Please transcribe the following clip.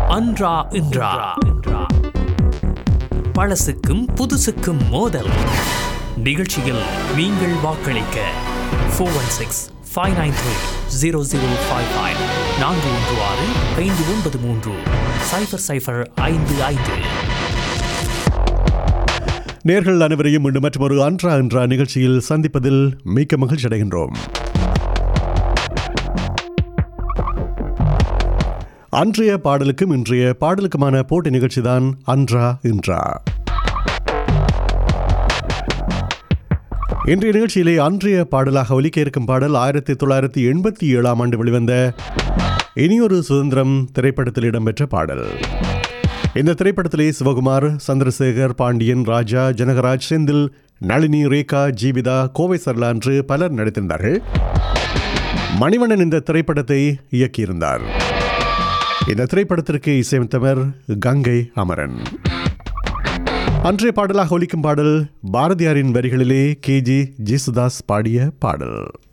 அன்றா இன்றா பழசுக்கும் புதுசுக்கும் மோதல் நிகழ்ச்சியில் நீங்கள் வாக்களிக்க four one six five nine three zero zero five five நான்கு ஒன்று ஆறு ஐந்து ஒன்பது மூன்று சைஃபர் சைஃபர் ஐந்து ஐந்து நேர்கள் அனைவரையும் மீண்டும் மற்றொரு அன்றா அன்றா நிகழ்ச்சியில் சந்திப்பதில் மிக்க மகிழ்ச்சி அடைகின்றோம் அன்றைய பாடலுக்கும் இன்றைய பாடலுக்குமான போட்டி நிகழ்ச்சி தான் அன்றா இன்றா இன்றைய நிகழ்ச்சியிலே அன்றைய பாடலாக ஒலிக்க இருக்கும் பாடல் ஆயிரத்தி தொள்ளாயிரத்தி எண்பத்தி ஏழாம் ஆண்டு வெளிவந்த இனியொரு சுதந்திரம் திரைப்படத்தில் இடம்பெற்ற பாடல் இந்த திரைப்படத்திலே சிவகுமார் சந்திரசேகர் பாண்டியன் ராஜா ஜனகராஜ் செந்தில் நளினி ரேகா ஜீவிதா கோவை சர்லா என்று பலர் நடித்திருந்தார்கள் மணிவண்ணன் இந்த திரைப்படத்தை இயக்கியிருந்தார் இந்த திரைப்படத்திற்கு இசையமைத்தவர் கங்கை அமரன் அன்றைய பாடலாக ஒலிக்கும் பாடல் பாரதியாரின் வரிகளிலே கே ஜி ஜேசுதாஸ் பாடிய பாடல்